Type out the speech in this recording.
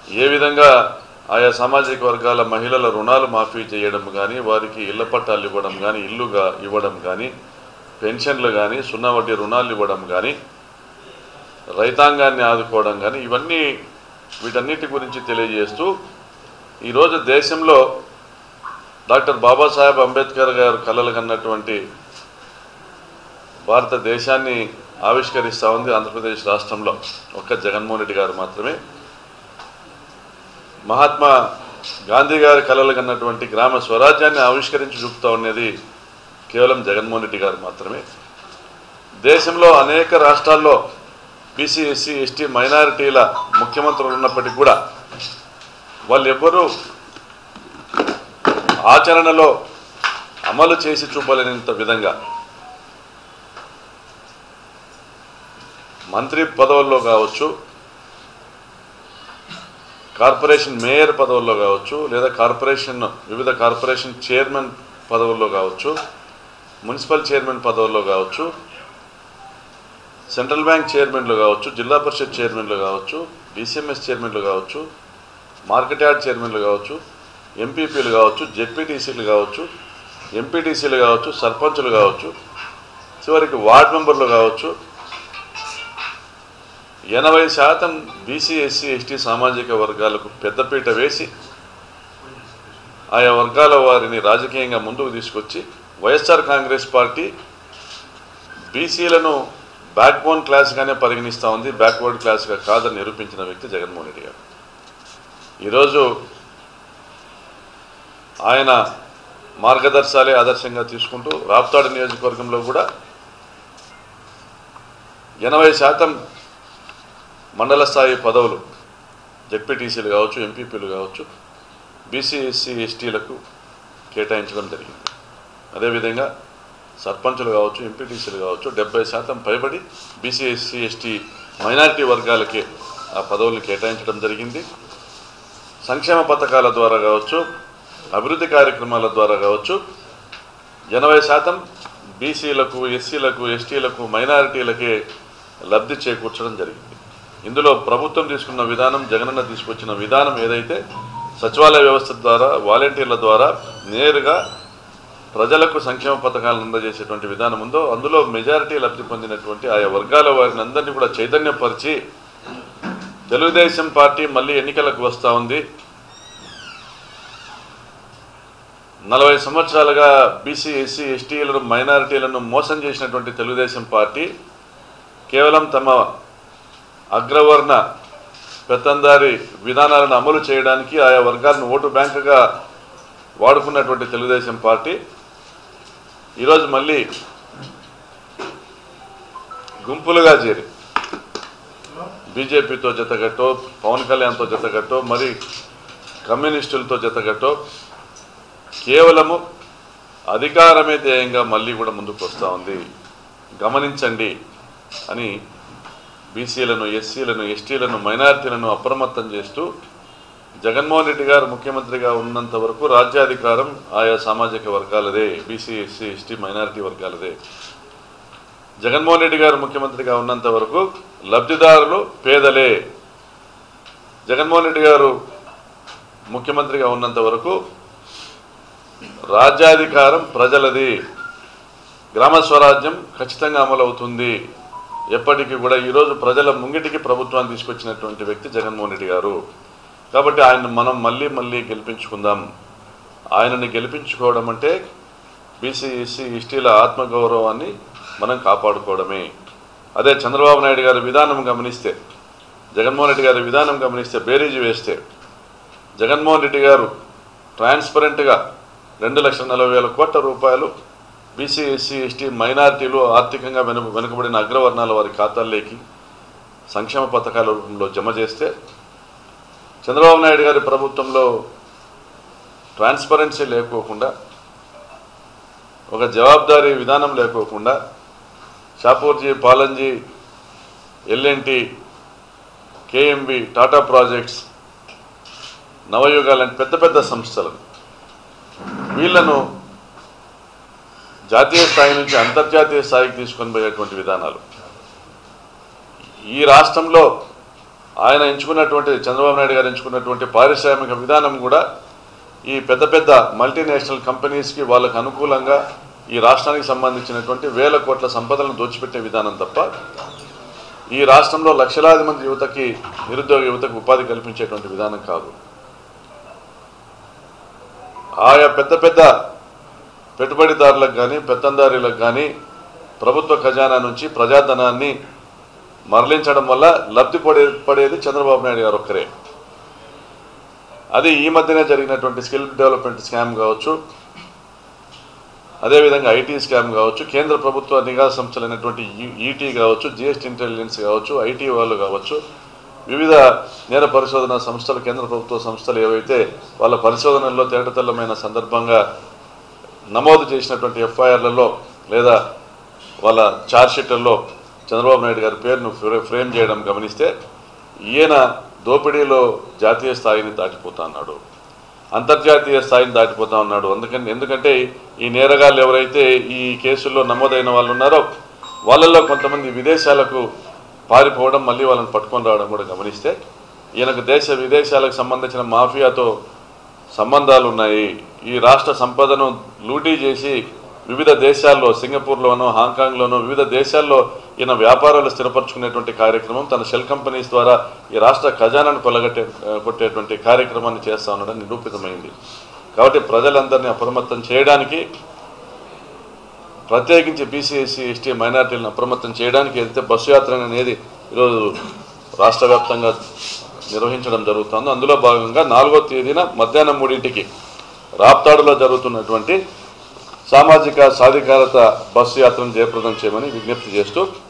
ఏ విధంగా ఆయా సామాజిక వర్గాల మహిళల రుణాలు మాఫీ చేయడం కానీ వారికి ఇళ్ల పట్టాలు ఇవ్వడం కానీ ఇల్లుగా ఇవ్వడం కానీ పెన్షన్లు కానీ సున్నా వడ్డీ రుణాలు ఇవ్వడం కానీ రైతాంగాన్ని ఆదుకోవడం కానీ ఇవన్నీ వీటన్నిటి గురించి తెలియజేస్తూ ఈరోజు దేశంలో డాక్టర్ బాబాసాహెబ్ అంబేద్కర్ గారు కలలు కన్నటువంటి భారతదేశాన్ని ఆవిష్కరిస్తూ ఉంది ఆంధ్రప్రదేశ్ రాష్ట్రంలో ఒక్క జగన్మోహన్ రెడ్డి గారు మాత్రమే మహాత్మా గాంధీ గారి కలలు కన్నటువంటి గ్రామ స్వరాజ్యాన్ని ఆవిష్కరించి చూపుతూ ఉన్నది కేవలం జగన్మోహన్ రెడ్డి గారు మాత్రమే దేశంలో అనేక రాష్ట్రాల్లో బీసీ ఎస్సీ ఎస్టీ మైనారిటీల ముఖ్యమంత్రులు ఉన్నప్పటికీ కూడా వాళ్ళు ఎవ్వరూ ఆచరణలో అమలు చేసి చూపలేనంత విధంగా మంత్రి పదవుల్లో కావచ్చు కార్పొరేషన్ మేయర్ పదవుల్లో కావచ్చు లేదా కార్పొరేషన్ వివిధ కార్పొరేషన్ చైర్మన్ పదవుల్లో కావచ్చు మున్సిపల్ చైర్మన్ పదవుల్లో కావచ్చు సెంట్రల్ బ్యాంక్ చైర్మన్లు కావచ్చు జిల్లా పరిషత్ చైర్మన్లు కావచ్చు డిసిఎంఎస్ చైర్మన్లు కావచ్చు మార్కెట్ యార్డ్ చైర్మన్లు కావచ్చు ఎంపీపీలు కావచ్చు జెడ్పీటీసీలు కావచ్చు ఎంపీటీసీలు కావచ్చు సర్పంచులు కావచ్చు చివరికి వార్డ్ మెంబర్లు కావచ్చు ఎనభై శాతం బీసీ ఎస్సీ ఎస్టీ సామాజిక వర్గాలకు పెద్దపీట వేసి ఆయా వర్గాల వారిని రాజకీయంగా ముందుకు తీసుకొచ్చి వైఎస్ఆర్ కాంగ్రెస్ పార్టీ బీసీలను బ్యాక్ బోన్ క్లాస్గానే పరిగణిస్తూ ఉంది బ్యాక్వర్డ్ క్లాస్గా కాదని నిరూపించిన వ్యక్తి జగన్మోహన్ రెడ్డి గారు ఈరోజు ఆయన మార్గదర్శాలే ఆదర్శంగా తీసుకుంటూ రాప్తాడు నియోజకవర్గంలో కూడా ఎనభై శాతం మండల స్థాయి పదవులు జెడ్పీటీసీలు కావచ్చు ఎంపీపీలు కావచ్చు బీసీ ఎస్సీ ఎస్టీలకు కేటాయించడం జరిగింది అదేవిధంగా సర్పంచులు కావచ్చు ఎంపీటీసీలు కావచ్చు డెబ్బై శాతం పైబడి బీసీ ఎస్సీ ఎస్టీ మైనారిటీ వర్గాలకే ఆ పదవులను కేటాయించడం జరిగింది సంక్షేమ పథకాల ద్వారా కావచ్చు అభివృద్ధి కార్యక్రమాల ద్వారా కావచ్చు ఎనభై శాతం బీసీలకు ఎస్సీలకు ఎస్టీలకు మైనారిటీలకే లబ్ధి చేకూర్చడం జరిగింది ఇందులో ప్రభుత్వం తీసుకున్న విధానం జగనన్న తీసుకొచ్చిన విధానం ఏదైతే సచివాలయ వ్యవస్థ ద్వారా వాలంటీర్ల ద్వారా నేరుగా ప్రజలకు సంక్షేమ పథకాలను అందజేసేటువంటి విధానం ఉందో అందులో మెజారిటీ లబ్ధి పొందినటువంటి ఆయా వర్గాల వారిని అందరినీ కూడా చైతన్యపరిచి తెలుగుదేశం పార్టీ మళ్ళీ ఎన్నికలకు వస్తూ ఉంది నలభై సంవత్సరాలుగా బీసీ ఎస్సీ ఎస్టీలను మైనారిటీలను మోసం చేసినటువంటి తెలుగుదేశం పార్టీ కేవలం తమ అగ్రవర్ణ పెత్తందారి విధానాలను అమలు చేయడానికి ఆయా వర్గాలను ఓటు బ్యాంకుగా వాడుకున్నటువంటి తెలుగుదేశం పార్టీ ఈరోజు మళ్ళీ గుంపులుగా చేరి బీజేపీతో జతగట్టో పవన్ కళ్యాణ్తో జతగట్టో మరి కమ్యూనిస్టులతో జతగట్టో కేవలము అధికారమే ధ్యేయంగా మళ్ళీ కూడా ముందుకు వస్తూ ఉంది గమనించండి అని బీసీలను ఎస్సీలను ఎస్టీలను మైనారిటీలను అప్రమత్తం చేస్తూ జగన్మోహన్ రెడ్డి గారు ముఖ్యమంత్రిగా ఉన్నంత వరకు రాజ్యాధికారం ఆయా సామాజిక వర్గాలదే బీసీ ఎస్సీ ఎస్టీ మైనారిటీ వర్గాలదే జగన్మోహన్ రెడ్డి గారు ముఖ్యమంత్రిగా ఉన్నంత వరకు లబ్ధిదారులు పేదలే జగన్మోహన్ రెడ్డి గారు ముఖ్యమంత్రిగా ఉన్నంత వరకు రాజ్యాధికారం ప్రజలది గ్రామ స్వరాజ్యం ఖచ్చితంగా అమలవుతుంది ఎప్పటికీ కూడా ఈరోజు ప్రజల ముంగిటికి ప్రభుత్వాన్ని తీసుకొచ్చినటువంటి వ్యక్తి జగన్మోహన్ రెడ్డి గారు కాబట్టి ఆయన మనం మళ్ళీ మళ్ళీ గెలిపించుకుందాం ఆయనని గెలిపించుకోవడం అంటే బీసీ ఎస్సీ ఎస్టీల ఆత్మగౌరవాన్ని మనం కాపాడుకోవడమే అదే చంద్రబాబు నాయుడు గారి విధానం గమనిస్తే జగన్మోహన్ రెడ్డి గారి విధానం గమనిస్తే బేరీజు వేస్తే జగన్మోహన్ రెడ్డి గారు ట్రాన్స్పరెంట్గా రెండు లక్షల నలభై వేల కోట్ల రూపాయలు బీసీ ఎస్సీ ఎస్టీ మైనారిటీలు ఆర్థికంగా వెను వెనుకబడిన అగ్రవర్ణాల వారి ఖాతాల్లోకి సంక్షేమ పథకాల రూపంలో జమ చేస్తే చంద్రబాబు నాయుడు గారి ప్రభుత్వంలో ట్రాన్స్పరెన్సీ లేకోకుండా ఒక జవాబుదారీ విధానం లేకోకుండా షాపూర్జీ పాలంజీ ఎల్ఎన్టీ కేఎంబి టాటా ప్రాజెక్ట్స్ నవయుగ లాంటి పెద్ద పెద్ద సంస్థలు వీళ్లను జాతీయ స్థాయి నుంచి అంతర్జాతీయ స్థాయికి తీసుకొని పోయేటువంటి విధానాలు ఈ రాష్ట్రంలో ఆయన ఎంచుకున్నటువంటి చంద్రబాబు నాయుడు గారు ఎంచుకున్నటువంటి పారిశ్రామిక విధానం కూడా ఈ పెద్ద పెద్ద మల్టీనేషనల్ కంపెనీస్కి వాళ్ళకు అనుకూలంగా ఈ రాష్ట్రానికి సంబంధించినటువంటి వేల కోట్ల సంపదలను దోచిపెట్టే విధానం తప్ప ఈ రాష్ట్రంలో లక్షలాది మంది యువతకి నిరుద్యోగ యువతకు ఉపాధి కల్పించేటువంటి విధానం కాదు ఆయా పెద్ద పెద్ద పెట్టుబడిదారులకు కానీ పెత్తందారీలకు కానీ ప్రభుత్వ ఖజానా నుంచి ప్రజాధనాన్ని మరలించడం వల్ల లబ్ధి పడే పడేది చంద్రబాబు నాయుడు గారు ఒక్కరే అది ఈ మధ్యనే జరిగినటువంటి స్కిల్ డెవలప్మెంట్ స్కామ్ కావచ్చు అదేవిధంగా ఐటీ స్కామ్ కావచ్చు కేంద్ర ప్రభుత్వ నిఘా సంస్థలైనటువంటి ఈటీ కావచ్చు జిఎస్టీ ఇంటెలిజెన్స్ కావచ్చు ఐటీ వాళ్ళు కావచ్చు వివిధ నేర పరిశోధన సంస్థలు కేంద్ర ప్రభుత్వ సంస్థలు ఏవైతే వాళ్ళ పరిశోధనల్లో తేటతెల్లమైన సందర్భంగా నమోదు చేసినటువంటి ఎఫ్ఐఆర్లలో లేదా వాళ్ళ ఛార్జ్షీట్లలో చంద్రబాబు నాయుడు గారి పేరును ఫ్రే- ఫ్రేమ్ చేయడం గమనిస్తే ఈయన దోపిడీలో జాతీయ స్థాయిని దాటిపోతా అన్నాడు అంతర్జాతీయ స్థాయిని దాటిపోతా ఉన్నాడు అందుకని ఎందుకంటే ఈ నేరగాళ్ళు ఎవరైతే ఈ కేసుల్లో నమోదైన వాళ్ళు ఉన్నారో వాళ్ళల్లో కొంతమంది విదేశాలకు పారిపోవడం మళ్ళీ వాళ్ళని పట్టుకొని రావడం కూడా గమనిస్తే ఈయనకు దేశ విదేశాలకు సంబంధించిన మాఫియాతో సంబంధాలు ఉన్నాయి ఈ రాష్ట్ర సంపదను లూటీ చేసి వివిధ దేశాల్లో సింగపూర్లోనో హాంకాంగ్లోనో వివిధ దేశాల్లో ఈయన వ్యాపారాలు స్థిరపరచుకునేటువంటి కార్యక్రమం తన షెల్ కంపెనీస్ ద్వారా ఈ రాష్ట్ర ఖజానాను కొల్లగట్టే ఆ, కొట్టేటువంటి కార్యక్రమాన్ని చేస్తా ఉండడం నిరూపితమైంది కాబట్టి ప్రజలందరినీ అప్రమత్తం చేయడానికి ప్రత్యేకించి బీసీ ఎస్సీ ఎస్టీ మైనార్టీలను అప్రమత్తం చేయడానికి ఏదైతే బస్సు యాత్ర అనేది ఈరోజు రాష్ట్ర వ్యాప్తంగా నిర్వహించడం జరుగుతుందో అందులో భాగంగా నాలుగో తేదీన మధ్యాహ్నం మూడింటికి రాప్తాడులో జరుగుతున్నటువంటి సామాజిక సాధికారత బస్సు యాత్రను జయప్రదం చేయమని విజ్ఞప్తి చేస్తూ